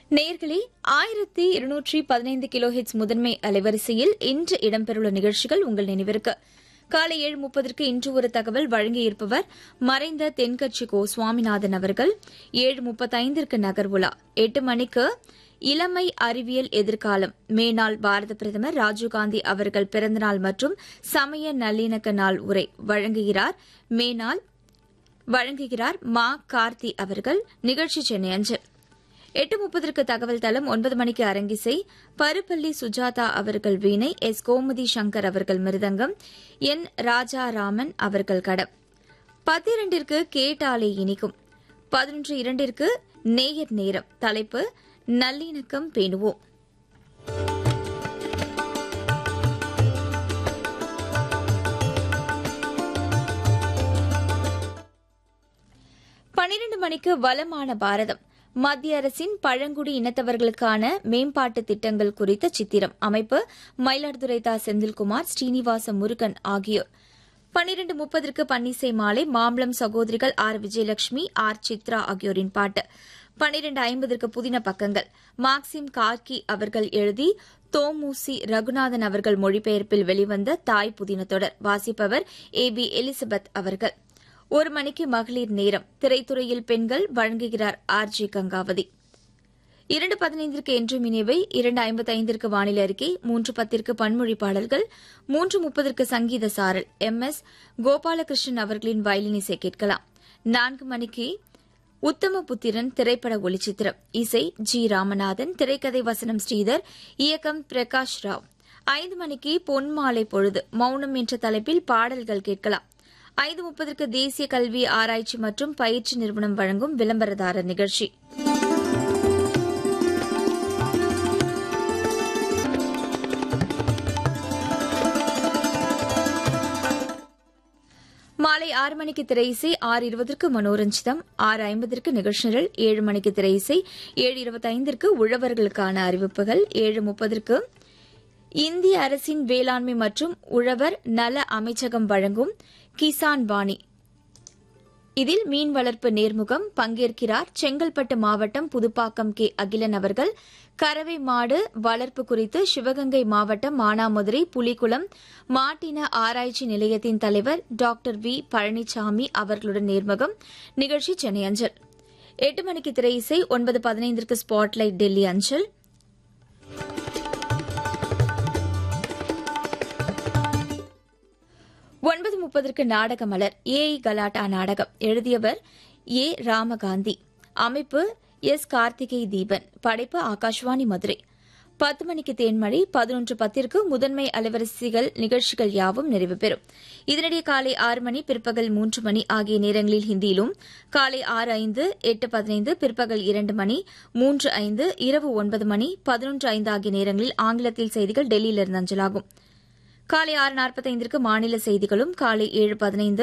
நேர்களே ஆயிரத்தி இருநூற்றி பதினைந்து கிலோஹெட்ஸ் முதன்மை அலைவரிசையில் இன்று இடம்பெறவுள்ள நிகழ்ச்சிகள் உங்கள் நினைவிற்கு காலை ஏழு முப்பதற்கு இன்று ஒரு தகவல் வழங்கியிருப்பவர் மறைந்த தென்கட்சி கோ சுவாமிநாதன் அவர்கள் ஏழு முப்பத்தைந்திற்கு நகர் உலா எட்டு மணிக்கு இளமை அறிவியல் எதிர்காலம் மேனாள் பாரத பிரதமர் ராஜீவ்காந்தி அவர்கள் பிறந்தநாள் மற்றும் சமய நல்லிணக்க நாள் உரை வழங்குகிறார் மேனாள் வழங்குகிறார் மா கார்த்தி அவர்கள் நிகழ்ச்சி சென்னை அஞ்சல் எட்டு முப்பதற்கு தகவல் தளம் ஒன்பது மணிக்கு அரங்கிசை பருப்பள்ளி சுஜாதா அவர்கள் வீணை எஸ் கோமதி சங்கர் அவர்கள் மிருதங்கம் என் ராஜாராமன் அவர்கள் கடம் பத்திரண்டிற்கு கேட்டாலே இனிக்கும் பதினொன்று இரண்டிற்கு நேயர் நேரம் தலைப்பு நல்லிணக்கம் பேணுவோம் பனிரண்டு மணிக்கு வளமான பாரதம் மத்திய அரசின் பழங்குடி இனத்தவர்களுக்கான மேம்பாட்டு திட்டங்கள் குறித்த சித்திரம் அமைப்பு மயிலாடுதுறை தா செந்தில்குமார் ஸ்ரீனிவாச முருகன் ஆகியோர் பன்னிரண்டு முப்பதற்கு பன்னிசை மாலை மாம்பழம் சகோதரிகள் ஆர் விஜயலட்சுமி ஆர் சித்ரா ஆகியோரின் பாட்டு பன்னிரண்டு ஐம்பதற்கு புதின பக்கங்கள் மார்க்சிம் கார்கி அவர்கள் எழுதி தோமூசி ரகுநாதன் அவர்கள் மொழிபெயர்ப்பில் வெளிவந்த தாய் புதின தொடர் வாசிப்பவர் ஏ பி எலிசபெத் அவர்கள் ஒரு மணிக்கு மகளிர் நேரம் திரைத்துறையில் பெண்கள் வழங்குகிறார் ஆர் ஜி கங்காவதி இரண்டு பதினைந்திற்கு என்று மினிவை இரண்டு ஐம்பத்தைந்திற்கு வானிலை அறிக்கை மூன்று பத்திற்கு பன்மொழி பாடல்கள் மூன்று முப்பதற்கு சங்கீத சாரல் எம் எஸ் கோபாலகிருஷ்ணன் அவர்களின் வயலின் இசை கேட்கலாம் நான்கு மணிக்கு உத்தம புத்திரன் திரைப்பட ஒளிச்சித்திரம் இசை ஜி ராமநாதன் திரைக்கதை வசனம் ஸ்ரீதர் இயக்கம் பிரகாஷ் ராவ் ஐந்து மணிக்கு பொன்மாலை பொழுது மௌனம் என்ற தலைப்பில் பாடல்கள் கேட்கலாம் ஐந்து முப்பதற்கு தேசிய கல்வி ஆராய்ச்சி மற்றும் பயிற்சி நிறுவனம் வழங்கும் விளம்பரதாரர் நிகழ்ச்சி மாலை ஆறு மணிக்கு திரையிசை ஆறு இருபதற்கு மனோரஞ்சிதம் ஆறு ஐம்பதற்கு நிகழ்ச்சிகள் ஏழு மணிக்கு திரையிசை ஏழு இருபத்தைந்திற்கு உழவர்களுக்கான அறிவிப்புகள் ஏழு முப்பதற்கு இந்திய அரசின் வேளாண்மை மற்றும் உழவர் நல அமைச்சகம் வழங்கும் கிசான் வாணி இதில் மீன் வளர்ப்பு நேர்முகம் பங்கேற்கிறார் செங்கல்பட்டு மாவட்டம் புதுப்பாக்கம் கே அகிலன் அவர்கள் கறவை மாடு வளர்ப்பு குறித்து சிவகங்கை மாவட்டம் மானாமதுரை புலிக்குளம் மாட்டின ஆராய்ச்சி நிலையத்தின் தலைவர் டாக்டர் வி பழனிசாமி அவர்களுடன் நேர்முகம் நிகழ்ச்சி சென்னை அஞ்சல் எட்டு மணிக்கு திரை இசை ஒன்பது பதினைந்திற்கு ஸ்பாட்லைட் டெல்லி அஞ்சல் ஒன்பது முப்பதற்கு நாடக மலர் ஏ கலாட்டா நாடகம் எழுதியவர் ஏ ராமகாந்தி அமைப்பு எஸ் கார்த்திகை தீபன் படைப்பு ஆகாஷ்வாணி மதுரை பத்து மணிக்கு தேன்மழை பதினொன்று பத்திற்கு முதன்மை அலைவரிசைகள் நிகழ்ச்சிகள் யாவும் நிறைவு பெறும் இதனிடையே காலை ஆறு மணி பிற்பகல் மூன்று மணி ஆகிய நேரங்களில் ஹிந்தியிலும் காலை ஆறு ஐந்து எட்டு பதினைந்து பிற்பகல் இரண்டு மணி மூன்று ஐந்து இரவு ஒன்பது மணி பதினொன்று ஐந்து ஆகிய நேரங்களில் ஆங்கிலத்தில் செய்திகள் டெல்லியிலிருந்து அஞ்சலாகும் காலை ஆறு நாற்பத்தைந்திற்கு மாநில செய்திகளும் காலை ஏழு பதினைந்து